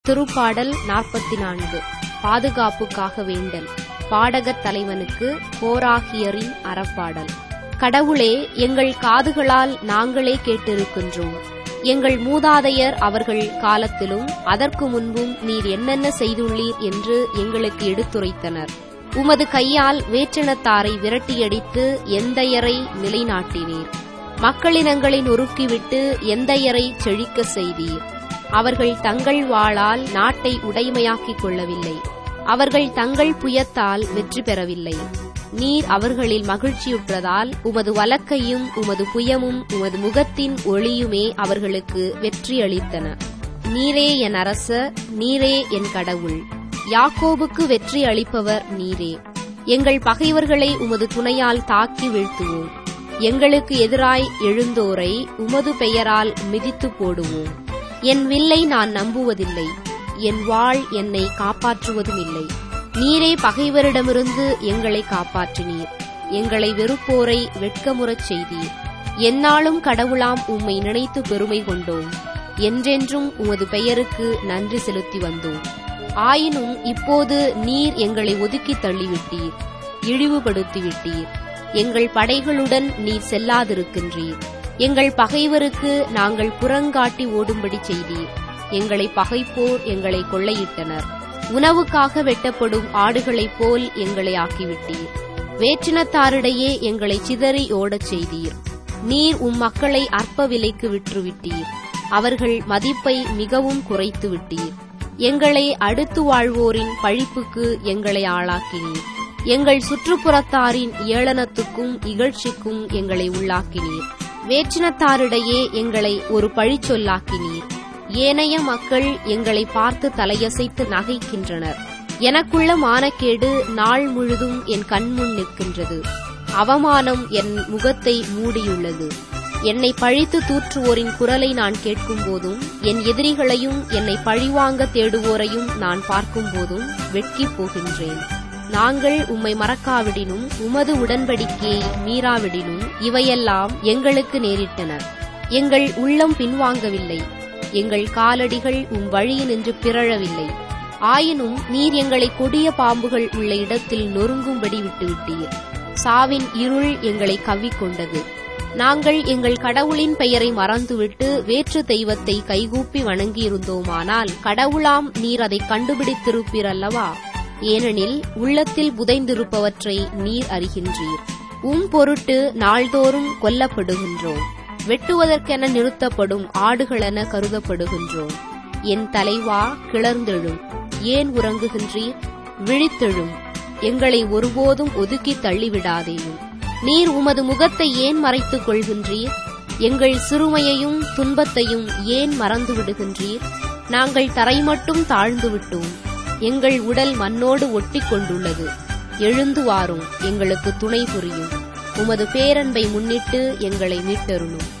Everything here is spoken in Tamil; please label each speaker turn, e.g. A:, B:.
A: திருப்பாடல் நாற்பத்தி நான்கு பாதுகாப்புக்காக வேண்டல் பாடகர் தலைவனுக்கு கோராகியரின் அறப்பாடல் கடவுளே எங்கள் காதுகளால் நாங்களே கேட்டிருக்கின்றோம் எங்கள் மூதாதையர் அவர்கள் காலத்திலும் அதற்கு முன்பும் நீர் என்னென்ன செய்துள்ளீர் என்று எங்களுக்கு எடுத்துரைத்தனர் உமது கையால் வேற்றினத்தாரை விரட்டியடித்து எந்தையரை நிலைநாட்டினீர் மக்களினங்களை நொறுக்கிவிட்டு எந்தையரை செழிக்க செய்தீர் அவர்கள் தங்கள் வாளால் நாட்டை உடைமையாக்கிக் கொள்ளவில்லை அவர்கள் தங்கள் புயத்தால் வெற்றி பெறவில்லை நீர் அவர்களில் மகிழ்ச்சியுற்றதால் உமது வலக்கையும் உமது புயமும் உமது முகத்தின் ஒளியுமே அவர்களுக்கு வெற்றியளித்தன நீரே என் அரசர் நீரே என் கடவுள் யாக்கோபுக்கு வெற்றி அளிப்பவர் நீரே எங்கள் பகைவர்களை உமது துணையால் தாக்கி வீழ்த்துவோம் எங்களுக்கு எதிராய் எழுந்தோரை உமது பெயரால் மிதித்து போடுவோம் என் வில்லை நான் நம்புவதில்லை என் வாள் என்னை காப்பாற்றுவதும் இல்லை நீரே பகைவரிடமிருந்து எங்களை காப்பாற்றினீர் எங்களை வெறுப்போரை வெட்கமுறச் செய்தீர் எந்நாளும் கடவுளாம் உம்மை நினைத்து பெருமை கொண்டோம் என்றென்றும் உமது பெயருக்கு நன்றி செலுத்தி வந்தோம் ஆயினும் இப்போது நீர் எங்களை ஒதுக்கி தள்ளிவிட்டீர் இழிவுபடுத்திவிட்டீர் எங்கள் படைகளுடன் நீர் செல்லாதிருக்கின்றீர் எங்கள் பகைவருக்கு நாங்கள் புறங்காட்டி ஓடும்படி செய்தீர் எங்களை பகைப்போர் எங்களை கொள்ளையிட்டனர் உணவுக்காக வெட்டப்படும் ஆடுகளைப் போல் எங்களை ஆக்கிவிட்டீர் வேற்றினத்தாரிடையே எங்களை சிதறி ஓடச் செய்தீர் நீர் உம் மக்களை அற்ப விலைக்கு விற்றுவிட்டீர் அவர்கள் மதிப்பை மிகவும் குறைத்து விட்டீர் எங்களை அடுத்து வாழ்வோரின் பழிப்புக்கு எங்களை ஆளாக்கினீர் எங்கள் சுற்றுப்புறத்தாரின் ஏளனத்துக்கும் இகழ்ச்சிக்கும் எங்களை உள்ளாக்கினீர் வேற்றினத்தாரிடையே எங்களை ஒரு பழிச்சொல்லாக்கினீர் ஏனைய மக்கள் எங்களை பார்த்து தலையசைத்து நகைக்கின்றனர் எனக்குள்ள மானக்கேடு நாள் முழுதும் என் கண்முன் நிற்கின்றது அவமானம் என் முகத்தை மூடியுள்ளது என்னை பழித்து தூற்றுவோரின் குரலை நான் கேட்கும்போதும் என் எதிரிகளையும் என்னை பழிவாங்க தேடுவோரையும் நான் பார்க்கும்போதும் வெட்கிப் போகின்றேன் நாங்கள் உம்மை மறக்காவிடினும் உமது உடன்படிக்கையை மீறாவிடினும் இவையெல்லாம் எங்களுக்கு நேரிட்டன எங்கள் உள்ளம் பின்வாங்கவில்லை எங்கள் காலடிகள் உம் வழியினின்று பிறழவில்லை ஆயினும் நீர் எங்களை கொடிய பாம்புகள் உள்ள இடத்தில் நொறுங்கும்படி விட்டுவிட்டீர் சாவின் இருள் எங்களை கவ்விக்கொண்டது நாங்கள் எங்கள் கடவுளின் பெயரை மறந்துவிட்டு வேற்று தெய்வத்தை கைகூப்பி வணங்கியிருந்தோமானால் கடவுளாம் நீர் அதை கண்டுபிடித்திருப்பீர் அல்லவா ஏனெனில் உள்ளத்தில் புதைந்திருப்பவற்றை நீர் அறிகின்றீர் உம் பொருட்டு நாள்தோறும் கொல்லப்படுகின்றோம் வெட்டுவதற்கென நிறுத்தப்படும் ஆடுகளென கருதப்படுகின்றோம் என் தலைவா கிளர்ந்தெழும் ஏன் உறங்குகின்றீர் விழித்தெழும் எங்களை ஒருபோதும் ஒதுக்கி தள்ளிவிடாதேயும் நீர் உமது முகத்தை ஏன் மறைத்துக் கொள்கின்றீர் எங்கள் சிறுமையையும் துன்பத்தையும் ஏன் மறந்து விடுகின்றீர் நாங்கள் தரை மட்டும் தாழ்ந்து விட்டோம் எங்கள் உடல் மண்ணோடு ஒட்டி கொண்டுள்ளது எழுந்து வாரும் எங்களுக்கு துணை புரியும் உமது பேரன்பை முன்னிட்டு எங்களை மீட்டருளும்